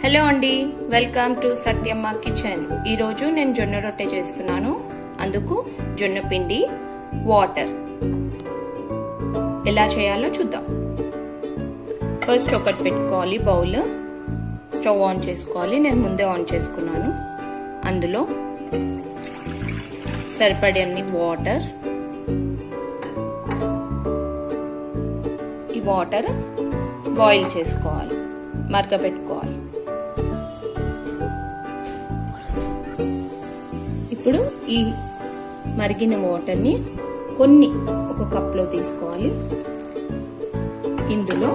hello అండి welcome to Satyamma kitchen ఈరోజు నేను జొన్న రొట్టె చేస్తున్నాను అందుకు జొన్న పిండి వాటర్ ఎలా చేయాలో చూద్దాం ఫస్ట్ ఒకటి పెట్టుకోవాలి బౌల్ స్టవ్ ఆన్ చేసుకోవాలి నేను ముందే ఆన్ చేసుకున్నాను అందులో సరిపడన్ని వాటర్ ఈ వాటర్ బాయిల్ చేసుకోవాలి మరగపెట్టుకోవాలి ఇప్పుడు ఈ మరిగిన వాటర్ని కొన్ని ఒక కప్లో తీసుకోవాలి ఇందులో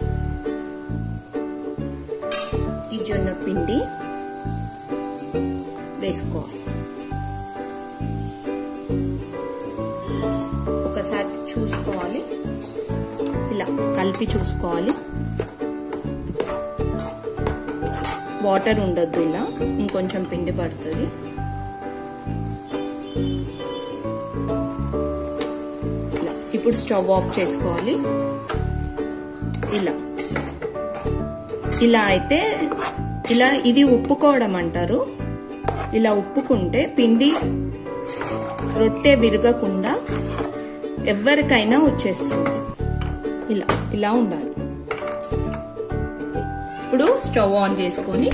ఈ జొన్న పిండి వేసుకోవాలి ఒకసారి చూసుకోవాలి ఇలా కలిపి చూసుకోవాలి వాటర్ ఉండొద్దు ఇలా ఇంకొంచెం పిండి పడుతుంది ఇప్పుడు స్టవ్ ఆఫ్ చేసుకోవాలి ఇలా ఇలా అయితే ఇలా ఇది ఉప్పుకోవడం అంటారు ఇలా ఉప్పుకుంటే పిండి రొట్టె విరగకుండా ఎవరికైనా వచ్చేస్తుంది ఇలా ఇలా ఉండాలి ఇప్పుడు స్టవ్ ఆన్ చేసుకొని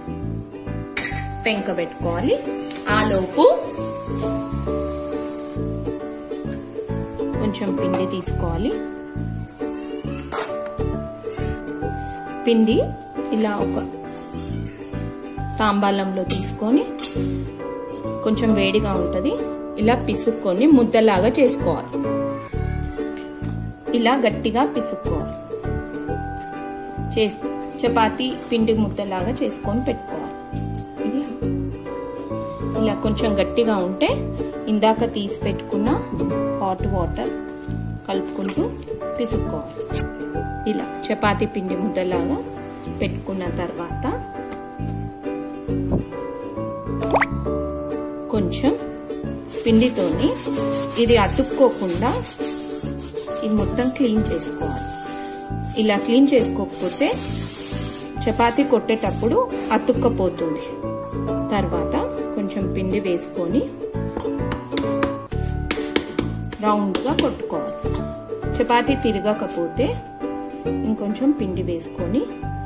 పెంక పెట్టుకోవాలి ఆలోపు కొంచెం పిండి తీసుకోవాలి పిండి ఇలా ఒక తాంబాలంలో తీసుకొని కొంచెం వేడిగా ఉంటుంది ఇలా పిసుక్కొని ముద్దలాగా చేసుకోవాలి ఇలా గట్టిగా పిసుక్కోవాలి చేసి చపాతి పిండి ముద్దలాగా చేసుకొని పెట్టుకోవాలి ఇది ఇలా కొంచెం గట్టిగా ఉంటే ఇందాక తీసి పెట్టుకున్న హాట్ వాటర్ కలుపుకుంటూ పిసుక్కోవాలి ఇలా చపాతి పిండి ముద్దలాగా పెట్టుకున్న తర్వాత కొంచెం పిండితోని ఇది అతుక్కోకుండా ఇది మొత్తం క్లీన్ చేసుకోవాలి ఇలా క్లీన్ చేసుకోకపోతే చపాతి కొట్టేటప్పుడు అతుక్కపోతుంది తర్వాత కొంచెం పిండి వేసుకొని రౌండ్గా కొట్టుకోవాలి చపాతి తిరగకపోతే ఇంకొంచెం పిండి వేసుకొని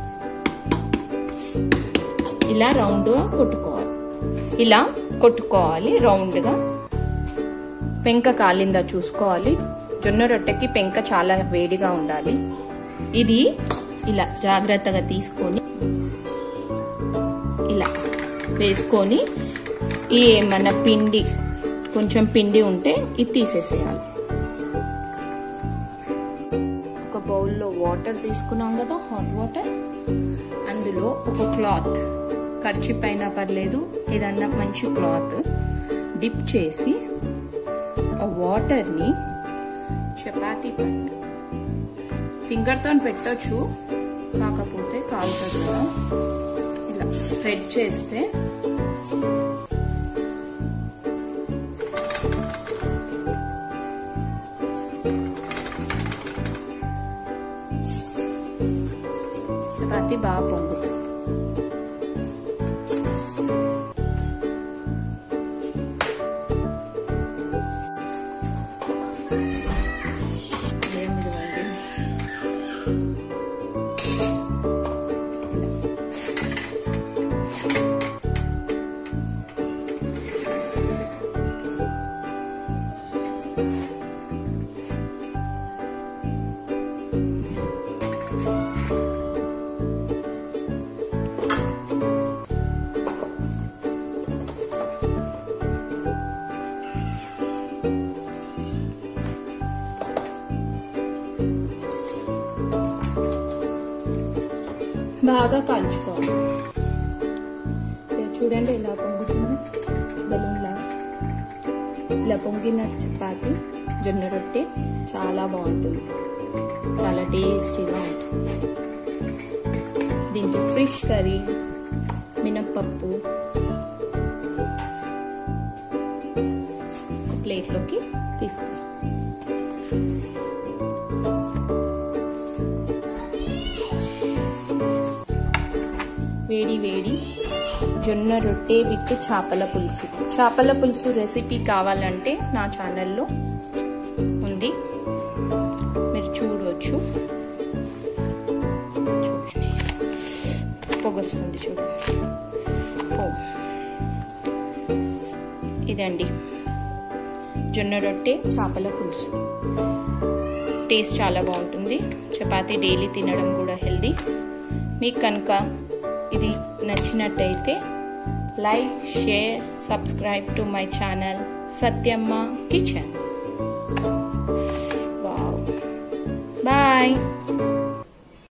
ఇలా రౌండ్గా కొట్టుకోవాలి ఇలా కొట్టుకోవాలి రౌండ్గా పెంక కాలిందా చూసుకోవాలి జొన్న రొట్టెకి పెంక చాలా వేడిగా ఉండాలి ఇది ఇలా జాగ్రత్తగా తీసుకొని ఇలా వేసుకొని ఈ ఏమన్నా పిండి కొంచెం పిండి ఉంటే ఇది తీసేసేయాలి ఒక బౌల్లో వాటర్ తీసుకున్నాం కదా హాట్ వాటర్ అందులో ఒక క్లాత్ ఖర్చు పైన పర్లేదు ఏదన్నా మంచి క్లాత్ డిప్ చేసి ఆ వాటర్ని చపాతీ పట్టు ఫింగర్తో పెట్టచ్చు కాకపోతే కాలుతుంది కదా ఇలా స్ప్రెడ్ చేస్తే చపాతి బాగా పొంగుతుంది బాగా కాల్చుకోవాలి చూడండి ఇలా పొంగుతుంది బలూన్ లాగా ఇలా పొంగిన చపాతి జొన్న రొట్టె చాలా బాగుంటుంది చాలా టేస్టీగా ఉంటుంది దీనికి ఫిష్ కర్రీ మినప్పప్పు ప్లేట్లోకి తీసుకుంటాం వేడి వేడి జొన్న రొట్టె విత్ చేపల పులుసు చేపల పులుసు రెసిపీ కావాలంటే నా ఛానల్లో ఉంది మీరు చూడవచ్చు చూడండి పొగొస్తుంది చూడండి పో ఇదండి జొన్న రొట్టె చేపల పులుసు టేస్ట్ చాలా బాగుంటుంది చపాతీ డైలీ తినడం కూడా హెల్దీ మీకు కనుక ఇది నచ్చినట్టయితే like share subscribe to my channel Satyamma kitchen bye